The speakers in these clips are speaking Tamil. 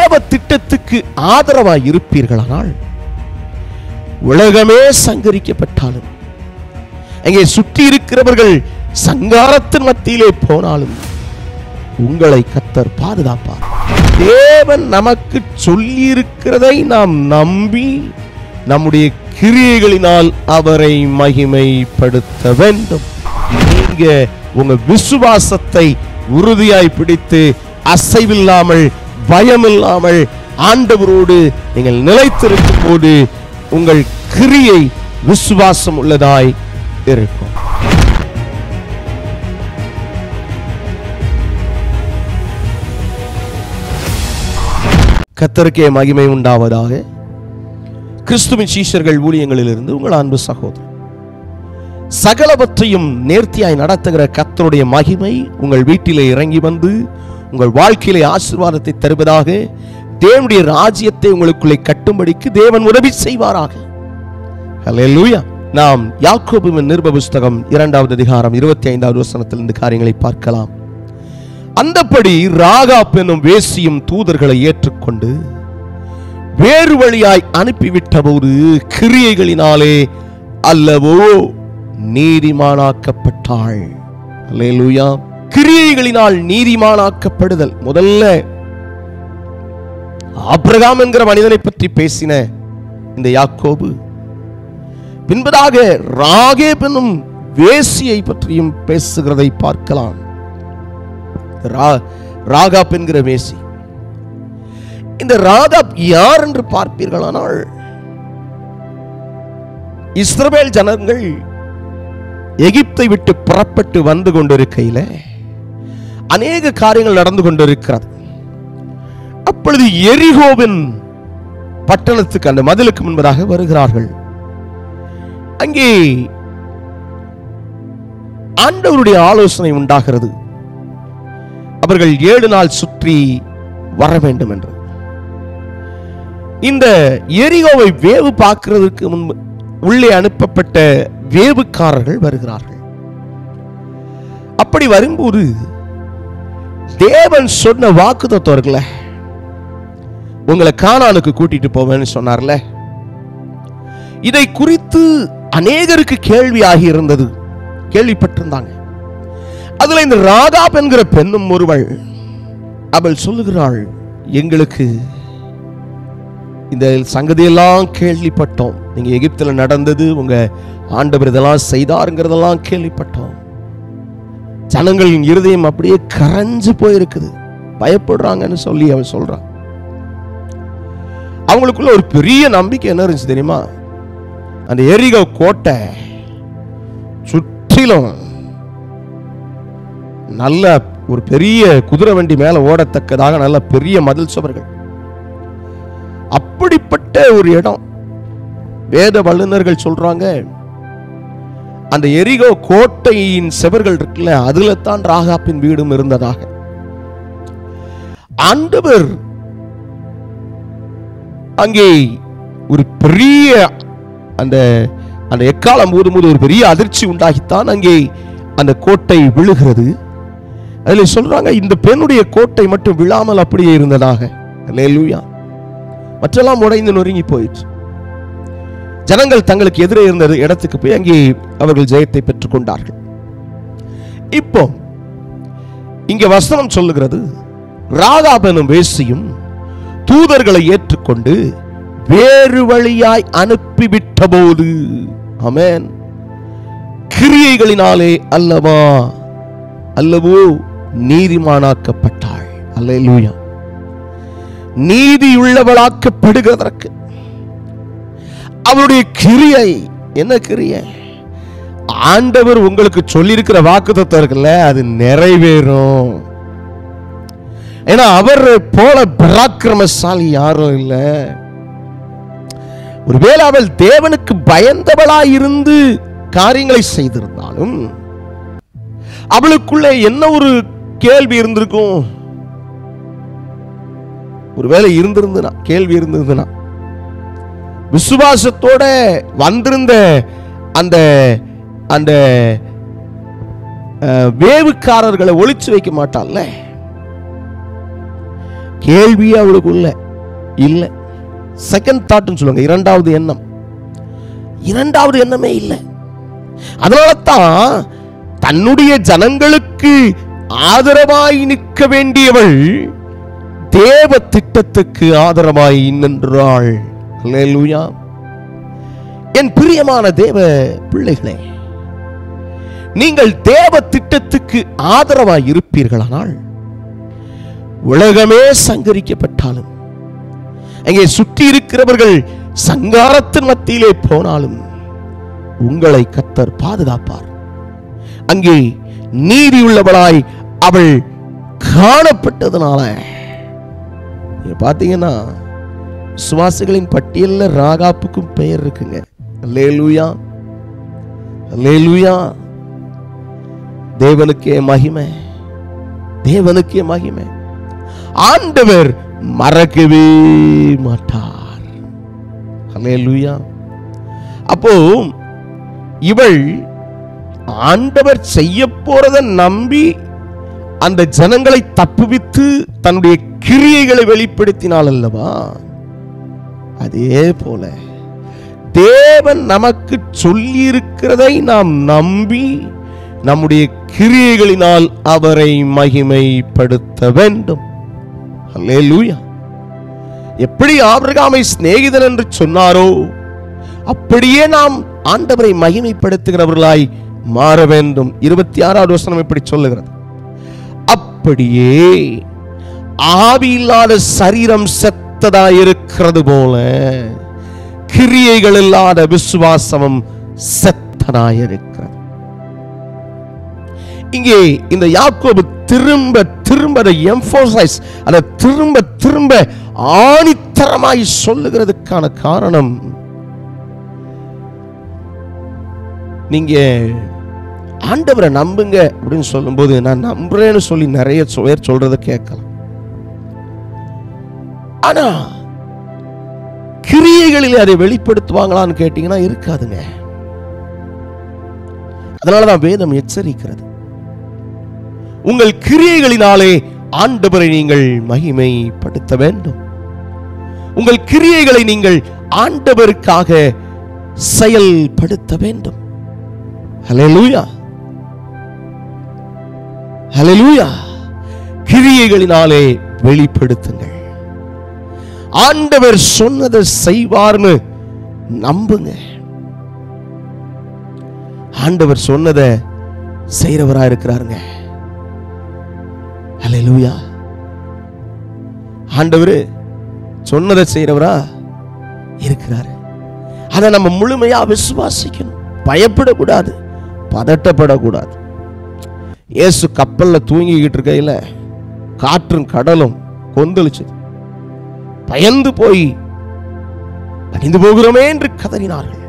தேவ திட்டத்துக்கு ஆதரவாய் இருப்பீர்களானால் உலகமே சங்கரிக்கப்பட்டாலும் அங்கே சுற்றி இருக்கிறவர்கள் சங்காரத்தின் மத்தியிலே போனாலும் உங்களை கத்தர் பாதுகாப்பார் தேவன் நமக்கு சொல்லி இருக்கிறதை நாம் நம்பி நம்முடைய கிரியைகளினால் அவரை மகிமைப்படுத்த வேண்டும் நீங்க உங்க விசுவாசத்தை உறுதியாய் பிடித்து அசைவில்லாமல் பயமில்லாமல் ஆண்டவரோடு நீங்கள் நிலைத்திருக்கும் போது உங்கள் கிரியை விசுவாசம் உள்ளதாய் இருக்கும் கத்தருக்கே மகிமை உண்டாவதாக கிறிஸ்துவின் சீஷர்கள் ஊழியங்களிலிருந்து உங்கள் அன்பு சகோதரர் சகலவற்றையும் நேர்த்தியாய் நடத்துகிற கத்தருடைய மகிமை உங்கள் வீட்டிலே இறங்கி வந்து உங்கள் வாழ்க்கையிலே ஆசீர்வாதத்தை தருவதாக தேவனுடைய ராஜ்யத்தை உங்களுக்குள்ளே கட்டும்படிக்கு தேவன் உதவி செய்வாராக ஹalleluya நாம் யாக்கோபுவின் நிருப புஸ்தகம் இரண்டாவது அதிகாரம் இருபத்தி ஐந்தாவது வசனத்தில் இந்த காரியங்களை பார்க்கலாம் அந்தப்படி ராகாப் என்னும் வேசியும் தூதர்களை ஏற்றுக்கொண்டு வேறு வழியாய் அனுப்பிவிட்ட போது கிரியைகளினாலே அல்லவோ நீதிமானாக்கப்பட்டாள் அல்லேலூயா கிரியைகளினால் நீதிமானாக்கப்படுதல் முதல்ல ஆபிரகாம் என்கிற மனிதனை பற்றி பேசின இந்த யாக்கோபு பின்பதாக ராகேப் என்னும் வேசியை பற்றியும் பேசுகிறதை பார்க்கலாம் ரா- ராகாப் என்கிற வேசி இந்த ராகாப் யார் என்று பார்ப்பீர்களானால் இஸ்ரவேல் ஜனங்கள் எகிப்தை விட்டு புறப்பட்டு வந்து கொண்டிருக்கையில அநேக காரியங்கள் நடந்து கொண்டிருக்கிறது அப்பொழுது எரிகோவின் பட்டணத்துக்கு அந்த மதிலுக்கு முன்பதாக வருகிறார்கள் அங்கே ஆண்டவருடைய ஆலோசனை உண்டாகிறது அவர்கள் ஏழு நாள் சுற்றி வர வேண்டும் என்று இந்த எரிகோவை வேவு பார்க்கிறதுக்கு முன்பு உள்ளே அனுப்பப்பட்ட வேவுக்காரர்கள் வருகிறார்கள் அப்படி வரும்போது தேவன் சொன்ன வாக்குத்தத்தம் இருக்குல்ல உங்களை கானானுக்கு கூட்டிட்டு போவேன்னு சொன்னார்ல இதை குறித்து அநேகருக்கு கேள்வியாகி இருந்தது கேள்விப்பட்டிருந்தாங்க அதுல இந்த ராகாப் என்கிற பெண்ணும் ஒருவள் அவள் சொல்லுகிறாள் எங்களுக்கு இந்த சங்கதியெல்லாம் கேள்விப்பட்டோம் நீங்க எகிப்துல நடந்தது உங்க ஆண்டவர் இதெல்லாம் செய்தாருங்கிறதெல்லாம் கேள்விப்பட்டோம் ஜனங்களின் இருதயம் அப்படியே கரைஞ்சு போயிருக்குது பயப்படுறாங்கன்னு சொல்லி அவன் சொல்றான் அவங்களுக்குள்ள ஒரு பெரிய நம்பிக்கை என்ன இருந்துச்சு தெரியுமா அந்த எரிகோ கோட்டை சுற்றிலும் நல்ல ஒரு பெரிய குதிரை வண்டி மேல ஓடத்தக்கதாக நல்ல பெரிய மதில் சுவர்கள் அப்படிப்பட்ட ஒரு இடம் வேத வல்லுநர்கள் சொல்றாங்க அந்த எரிகோ கோட்டையின் செவர்கள் இருக்குல்ல அதுல தான் ராகாப்பின் வீடும் இருந்ததாக ஆண்டவர் அங்கே ஒரு பெரிய அந்த அந்த எக்காலம் ஊதும்போது ஒரு பெரிய அதிர்ச்சி உண்டாகித்தான் அங்கே அந்த கோட்டை விழுகிறது அதில் சொல்றாங்க இந்த பெண்ணுடைய கோட்டை மட்டும் விழாமல் அப்படியே இருந்ததாக அல்லேலூயா மற்றெல்லாம் உடைந்து நொறுங்கி போயிற்று ஜனங்கள் தங்களுக்கு எதிரே இருந்த இடத்துக்கு போய் அங்கே அவர்கள் ஜெயத்தை பெற்றுக் கொண்டார்கள் இப்போ இங்க வசனம் சொல்லுகிறது ராகாப் எனும் வேசியும் தூதர்களை ஏற்றுக்கொண்டு வேறு வழியாய் அனுப்பிவிட்ட போது அமேன் கிரியைகளினாலே அல்லவா அல்லவோ நீதிமானாக்கப்பட்டாள் அல்லேலூயா நீதியுள்ளவளாக்கப்படுகிறதற்கு அவருடைய கிரியை என்ன கிரியை ஆண்டவர் உங்களுக்கு சொல்லியிருக்கிற வாக்குத்தத்தம் இருக்குல்ல அது நிறைவேறும் ஏன்னா அவர் போல பராக்கிரமசாலி யாரும் இல்ல ஒருவேளை அவள் தேவனுக்கு பயந்தவளா இருந்து காரியங்களை செய்திருந்தாலும் அவளுக்குள்ள என்ன ஒரு கேள்வி இருந்திருக்கும் ஒருவேளை இருந்திருந்துனா கேள்வி இருந்திருந்துனா விசுவாசத்தோட வந்திருந்த அந்த அந்த அஹ், வேவுக்காரர்களை ஒளிச்சு வைக்க மாட்டாள்ல கேள்வியே அவளுக்குள்ள இல்லை செகண்ட் தாட்னு சொல்லுவாங்க இரண்டாவது எண்ணம் இரண்டாவது எண்ணமே இல்லை அதனால தான் தன்னுடைய ஜனங்களுக்கு ஆதரவாய் நிற்க வேண்டியவள் தேவ திட்டத்துக்கு ஆதரவாய் நின்றாள் அல்லேலூயா என் பிரியமான தேவ பிள்ளைகளே நீங்கள் தேவ திட்டத்துக்கு ஆதரவாய் இருப்பீர்களானால் உலகமே சங்கரிக்கப்பட்டாலும் அங்கே சுற்றி இருக்கிறவர்கள் சங்காரத்தின் மத்தியிலே போனாலும் உங்களை கத்தர் பாதுகாப்பார் அங்கே நீதி உள்ளவளாய் அவள் காணப்பட்டதுனால நீங்க பாத்தீங்கன்னா சுவாசிகளின் பட்டியல்ல ராகாப்புக்கும் பெயர் இருக்குங்க அல்லேலூயா அல்லேலூயா தேவனுக்கே மகிமை தேவனுக்கே மகிமை ஆண்டவர் மறக்கவே மாட்டார் அல்லேலூயா அப்போ இவள் ஆண்டவர் செய்ய போறத நம்பி அந்த ஜனங்களை தப்புவித்து தன்னுடைய கிரியைகளை வெளிப்படுத்தினாள் அல்லவா அதே போல தேவன் நமக்கு சொல்லி இருக்கிறதை நாம் நம்பி நம்முடைய கிரியைகளினால் அவரை மகிமைப்படுத்த வேண்டும் அல்லேலூயா எப்படி ஆபிரகாமை சிநேகிதன் என்று சொன்னாரோ அப்படியே நாம் ஆண்டவரை மகிமைப்படுத்துகிறவர்களாய் மாற வேண்டும் இருபத்தி ஆறாவது வசனம் இப்படி சொல்லுகிறது அப்படியே ஆவி இல்லாத சரீரம் செத்ததாயிருக்கிறது போல கிரியைகள் இல்லாத விசுவாசமும் செத்ததாயிருக்கிறது இங்கே இந்த யாக்கோபு திரும்ப திரும்ப அதை எம்போசைஸ் அதை திரும்ப திரும்ப ஆணித்தரமாய் சொல்லுகிறதுக்கான காரணம் நீங்க ஆண்டவரை நம்புங்க அப்படின்னு சொல்லும்போது நான் நம்புறேன்னு சொல்லி நிறைய சொ- பேர் சொல்றத கேட்கலாம் ஆனா கிரியைகளில் அதை வெளிப்படுத்துவாங்களான்னு கேட்டீங்கன்னா இருக்காதுங்க அதனாலதான் வேதம் எச்சரிக்கிறது உங்கள் கிரியைகளினாலே ஆண்டவரை நீங்கள் மகிமைப்படுத்த வேண்டும் உங்கள் கிரியைகளை நீங்கள் ஆண்டவருக்காக செயல்படுத்த வேண்டும் ஹalleluya ஹalleluya கிரியைகளினாலே வெளிப்படுத்துங்கள் ஆண்டவர் சொன்னதை செய்வார்னு நம்புங்க ஆண்டவர் சொன்னதை செய்றவரா இருக்கிறாருங்க ஹalleluya ஆண்டவர் சொன்னதை செய்றவரா இருக்கிறாரு அதை நம்ம முழுமையா விசுவாசிக்கணும் பயப்படக்கூடாது பதட்டப்படக்கூடாது இயேசு கப்பல்ல தூங்கிக்கிட்டு இருக்கையில காற்றும் கடலும் கொந்தளிச்சது பயந்து போய் அணிந்து போகிறோமே என்று கதறினார்கள்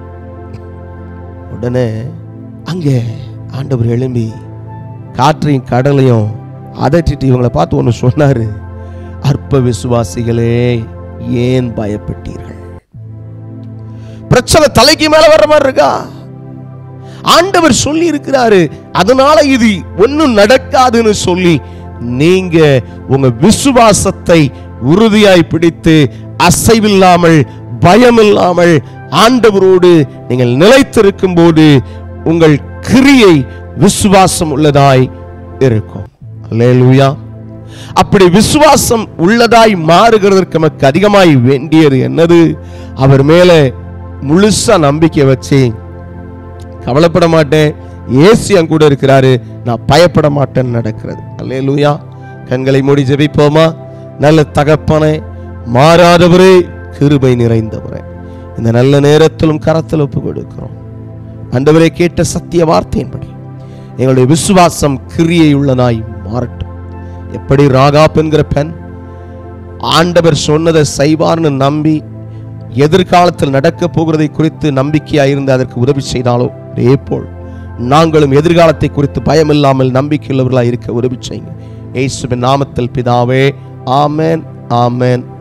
உடனே அங்கே ஆண்டவர் எழும்பி காற்றையும் கடலையும் அதட்டிட்டு இவங்களை பார்த்து ஒன்று சொன்னாரு அற்ப விசுவாசிகளே ஏன் பயப்பட்டீர்கள் பிரச்சனை தலைக்கு மேல வர்ற மாதிரி இருக்கா ஆண்டவர் சொல்லி இருக்கிறாரு அதனால இது ஒண்ணும் நடக்காதுன்னு சொல்லி நீங்க உங்க விசுவாசத்தை உறுதியாய் பிடித்து அசைவில்லாமல் பயமில்லாமல் ஆண்டவரோடு நீங்கள் நிலைத்திருக்கும் போது உங்கள் கிரியை விசுவாசம் உள்ளதாய் இருக்கும் அல்லேலூயா அப்படி விசுவாசம் உள்ளதாய் மாறுகிறதற்கு நமக்கு அதிகமாய் வேண்டியது என்னது அவர் மேலே முழுசா நம்பிக்கை வச்சு கவலைப்பட மாட்டேன் ஏசு என் கூட இருக்கிறாரு நான் பயப்பட மாட்டேன்னு நடக்கிறது அல்லேலூயா கண்களை மூடி ஜெபிப்போமா நல்ல தகப்பனே மாறாதவரே கிருபை நிறைந்தவரே இந்த நல்ல நேரத்திலும் கரத்தில் ஒப்பு கொடுக்கிறோம் ஆண்டவரே கேட்ட சத்திய வார்த்தையின்படி எங்களுடைய விசுவாசம் கிரியை உள்ளதாய் மாறட்டும் எப்படி ராகாப் என்கிற பெண் ஆண்டவர் சொன்னதை செய்வார்னு நம்பி எதிர்காலத்தில் நடக்க போகிறதை குறித்து நம்பிக்கையாயிருந்து அதற்கு உதவி செய்தாலோ அதே போல் நாங்களும் எதிர்காலத்தை குறித்து பயமில்லாமல் நம்பிக்கையுள்ளவர்களாக இருக்க உதவி செய்யுங்க இயேசுவின் நாமத்தில் பிதாவே ஆமென் ஆமென்